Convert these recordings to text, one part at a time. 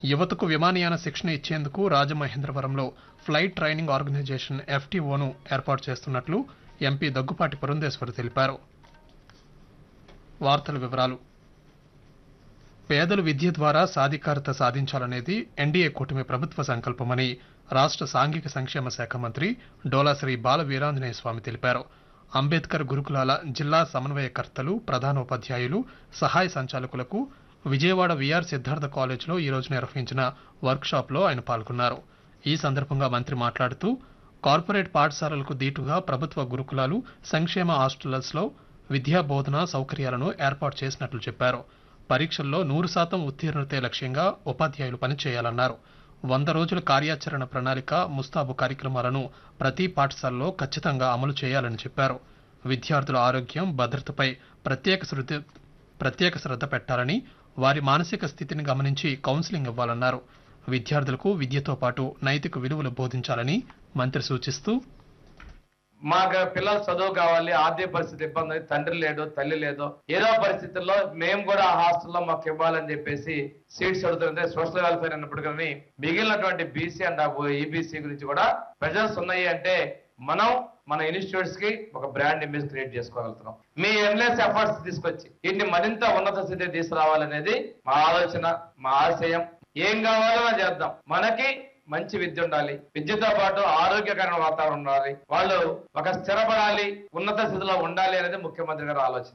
యువతకు విమానయాన శిక్షణ ఇచ్చేందుకు రాజమహేంద్రవరంలో ఫ్లైట్ ట్రైనింగ్ ఆర్గనైజేషన్ ఎఫ్టీఓను ఏర్పాటు చేస్తున్నట్లు ఎంపీ దగ్గుపాటి పురంధేశ్వరి తెలిపారు వార్తల వివరాలు పేదలు విద్య ద్వారా సాధికారత సాధించాలనేది ఎన్డీఏ కూటమి ప్రభుత్వ సంకల్పమని రాష్ట్ర సాంఘిక సంక్షేమ శాఖ మంత్రి డోలాశ్రీ బాల వీరాంజనేయ స్వామి తెలిపారు అంబేద్కర్ గురుకులాల జిల్లా సమన్వయకర్తలు ప్రధానోపాధ్యాయులు సహాయ సంచాలకులకు విజయవాడ విఆర్ సిద్ధార్థ కాలేజ్లో ఈరోజు నిర్వహించిన వర్క్షాప్లో ఆయన పాల్గొన్నారు ఈ సందర్భంగా మంత్రి మాట్లాడుతూ కార్పొరేట్ పాఠశాలలకు దీటుగా ప్రభుత్వ గురుకులాలు సంక్షేమ హాస్టల్స్లో విద్యా బోధన సౌకర్యాలను ఏర్పాటు చేసినట్లు చెప్పారు పరీక్షల్లో నూరు శాతం ఉత్తీర్ణతే లక్ష్యంగా ఉపాధ్యాయులు పనిచేయాలన్నారు వంద రోజుల కార్యాచరణ ప్రణాళిక ముస్తాబు కార్యక్రమాలను ప్రతి పాఠశాలలో ఖచ్చితంగా అమలు చేయాలని చెప్పారు విద్యార్థుల ఆరోగ్యం భద్రతపై ప్రత్యేక శ్రద్ధ ప్రత్యేక శ్రద్ధ పెట్టాలని వారి మానసిక స్థితిని గమనించి కౌన్సిలింగ్ ఇవ్వాలన్నారు విద్యార్థులకు విద్యతో పాటు నైతిక విలువలు బోధించాలని మంత్రి సూచిస్తూ మాకు పిల్లలు చదువు కావాలి ఆర్థిక పరిస్థితి ఇబ్బంది ఉంది, తండ్రి లేడు తల్లి లేదు ఏదో పరిస్థితుల్లో మేము కూడా ఆ హాస్టల్లో మాకు ఇవ్వాలని చెప్పేసి సీట్స్ అడుగుతుంటే సోషల్ వెల్ఫేర్ అన్నప్పుడు కానీ మిగిలినటువంటి బీసీ అండ్ ఈబీసీ గురించి కూడా ప్రెజర్స్ ఉన్నాయి అంటే మనం మన ఇన్స్టిట్యూట్స్ కి ఒక బ్రాండ్ ఇమేజ్ క్రియేట్ చేసుకోగలుగుతున్నాం మీ ఎంఎస్ ఎఫర్ట్స్ తీసుకొచ్చి వీటిని మరింత ఉన్నత స్థితికి తీసుకురావాలనేది మా ఆలోచన మా ఆశయం ఏం కావాలో అది చేద్దాం మనకి మంచి విద్య ఉండాలి విద్యతో పాటు ఆరోగ్యకరమైన వాతావరణం ఉండాలి వాళ్ళు ఒక స్థిరపడాలి ఉన్నత స్థితిలో ఉండాలి అనేది ముఖ్యమంత్రి గారి ఆలోచన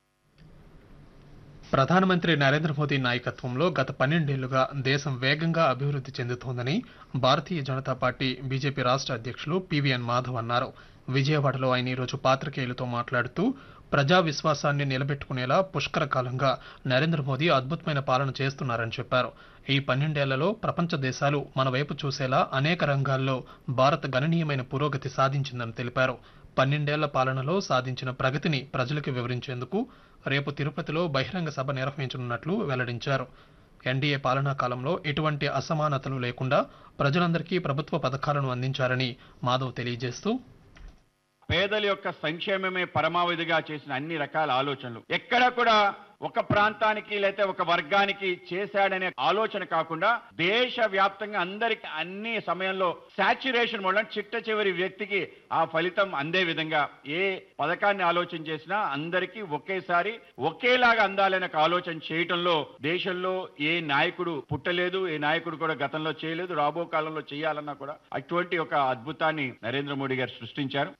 ప్రధానమంత్రి నరేంద్ర మోదీ నాయకత్వంలో గత పన్నెండేళ్లుగా దేశం వేగంగా అభివృద్ధి చెందుతోందని భారతీయ జనతా పార్టీ బీజేపీ రాష్ట్ర అధ్యక్షులు పివిఎన్ మాధవ్ అన్నారు విజయవాడలో ఆయన ఈరోజు పాత్రికేయులతో మాట్లాడుతూ ప్రజా విశ్వాసాన్ని నిలబెట్టుకునేలా పుష్కర కాలంగా నరేంద్ర మోదీ అద్భుతమైన పాలన చేస్తున్నారని చెప్పారు ఈ పన్నెండేళ్లలో ప్రపంచ దేశాలు మన వైపు చూసేలా అనేక రంగాల్లో భారత్ గణనీయమైన పురోగతి సాధించిందని తెలిపారు పన్నెండేళ్ల పాలనలో సాధించిన ప్రగతిని ప్రజలకు వివరించేందుకు రేపు తిరుపతిలో బహిరంగ సభ నిర్వహించనున్నట్లు వెల్లడించారు ఎన్డీఏ పాలనా కాలంలో ఎటువంటి అసమానతలు లేకుండా ప్రజలందరికీ ప్రభుత్వ పథకాలను అందించారని మాధవ్ తెలియజేస్తూ పేదల యొక్క సంక్షేమమే పరమావధిగా చేసిన అన్ని రకాల ఆలోచనలు ఎక్కడ కూడా ఒక ప్రాంతానికి లేకపోతే ఒక వర్గానికి చేశాడనే ఆలోచన కాకుండా దేశ వ్యాప్తంగా అందరికి అన్ని సమయంలో సాచ్యురేషన్ వల్ల చిట్ట చివరి వ్యక్తికి ఆ ఫలితం అందే విధంగా ఏ పథకాన్ని ఆలోచన చేసినా అందరికీ ఒకేసారి ఒకేలాగా అందాలనే ఒక ఆలోచన చేయటంలో దేశంలో ఏ నాయకుడు పుట్టలేదు ఏ నాయకుడు కూడా గతంలో చేయలేదు రాబో కాలంలో చేయాలన్నా కూడా అటువంటి ఒక అద్భుతాన్ని నరేంద్ర మోడీ గారు సృష్టించారు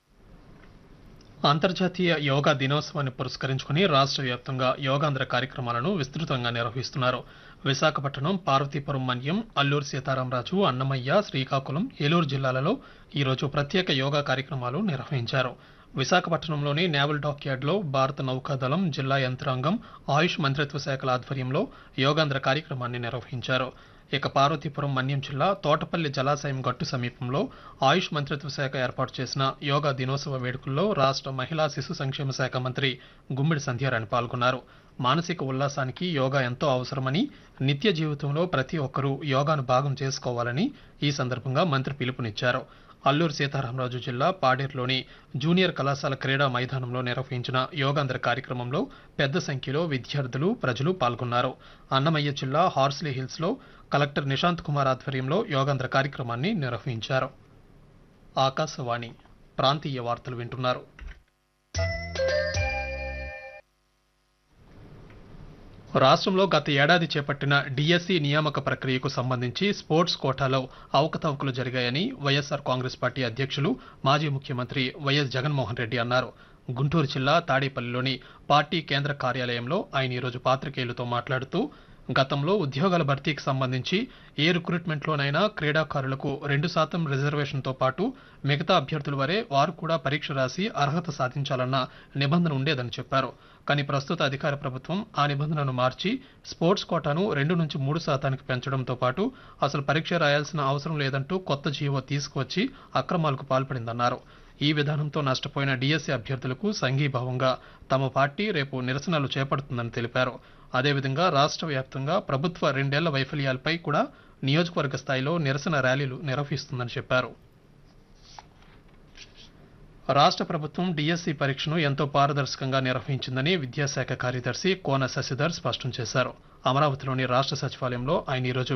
అంతర్జాతీయ యోగా దినోత్సవాన్ని పురస్కరించుకుని రాష్ట్ర వ్యాప్తంగా యోగాంధ్ర కార్యక్రమాలను విస్తృతంగా నిర్వహిస్తున్నారు విశాఖపట్నం పార్వతీపురం మన్యం అల్లూరు సీతారామరాజు అన్నమయ్య శ్రీకాకుళం ఏలూరు జిల్లాలలో ఈరోజు ప్రత్యేక యోగా కార్యక్రమాలు నిర్వహించారు విశాఖపట్నంలోని నేవల్ డాక్యార్డ్లో భారత నౌకాదళం జిల్లా యంత్రాంగం ఆయుష్ మంత్రిత్వ శాఖల ఆధ్వర్యంలో యోగాంధ్ర కార్యక్రమాన్ని నిర్వహించారు ఇక పార్వతీపురం మన్యం జిల్లా తోటపల్లి జలాశయం గట్టు సమీపంలో ఆయుష్ మంత్రిత్వ శాఖ ఏర్పాటు చేసిన యోగా దినోత్సవ వేడుకల్లో రాష్ట్ర మహిళా శిశు సంక్షేమ శాఖ మంత్రి గుమ్మిడి సంధ్యారాణి పాల్గొన్నారు మానసిక ఉల్లాసానికి యోగా ఎంతో అవసరమని నిత్య జీవితంలో ప్రతి ఒక్కరూ యోగాను భాగం చేసుకోవాలని ఈ సందర్భంగా మంత్రి పిలుపునిచ్చారు అల్లూరు సీతారామరాజు జిల్లా పాడేరులోని జూనియర్ కళాశాల క్రీడా మైదానంలో నిర్వహించిన యోగాంధ్ర కార్యక్రమంలో పెద్ద సంఖ్యలో విద్యార్థులు ప్రజలు పాల్గొన్నారు అన్నమయ్య జిల్లా హార్స్లీ హిల్స్ లో కలెక్టర్ నిశాంత్ కుమార్ ఆధ్వర్యంలో యోగాంధ్ర కార్యక్రమాన్ని నిర్వహించారు ఆకాశవాణి ప్రాంతీయ వార్తలు వింటున్నారు రాష్ట్రంలో గత ఏడాది చేపట్టిన డిఎస్సి నియామక ప్రక్రియకు సంబంధించి స్పోర్ట్స్ కోటాలో అవకతవకలు జరిగాయని వైఎస్ఆర్ కాంగ్రెస్ పార్టీ అధ్యక్షులు మాజీ ముఖ్యమంత్రి వైఎస్ జగన్మోహన్ రెడ్డి అన్నారు గుంటూరు జిల్లా తాడేపల్లిలోని పార్టీ కేంద్ర కార్యాలయంలో ఆయన ఈరోజు పాత్రికేయులతో మాట్లాడుతూ గతంలో ఉద్యోగాల భర్తీకి సంబంధించి ఏ రిక్రూట్మెంట్లోనైనా క్రీడాకారులకు రెండు శాతం రిజర్వేషన్తో పాటు మిగతా అభ్యర్థుల వరే వారు కూడా పరీక్ష రాసి అర్హత సాధించాలన్న నిబంధన ఉండేదని చెప్పారు కానీ ప్రస్తుత అధికార ప్రభుత్వం ఆ నిబంధనను మార్చి స్పోర్ట్స్ కోటాను రెండు నుంచి మూడు శాతానికి పెంచడంతో పాటు అసలు పరీక్ష రాయాల్సిన అవసరం లేదంటూ కొత్త జీవో తీసుకువచ్చి అక్రమాలకు పాల్పడిందన్నారు ఈ విధానంతో నష్టపోయిన డిఎస్సీ అభ్యర్థులకు సంఘీభావంగా తమ పార్టీ రేపు నిరసనలు చేపడుతుందని తెలిపారు అదేవిధంగా రాష్ట్ర వ్యాప్తంగా ప్రభుత్వ రెండేళ్ల వైఫల్యాలపై కూడా నియోజకవర్గ స్థాయిలో నిరసన ర్యాలీలు నిర్వహిస్తుందని చెప్పారు రాష్ట్ర ప్రభుత్వం డిఎస్సి పరీక్షను ఎంతో పారదర్శకంగా నిర్వహించిందని విద్యాశాఖ కార్యదర్శి కోన శశిధర్ స్పష్టం చేశారు అమరావతిలోని రాష్ట్ర సచివాలయంలో ఆయన ఈరోజు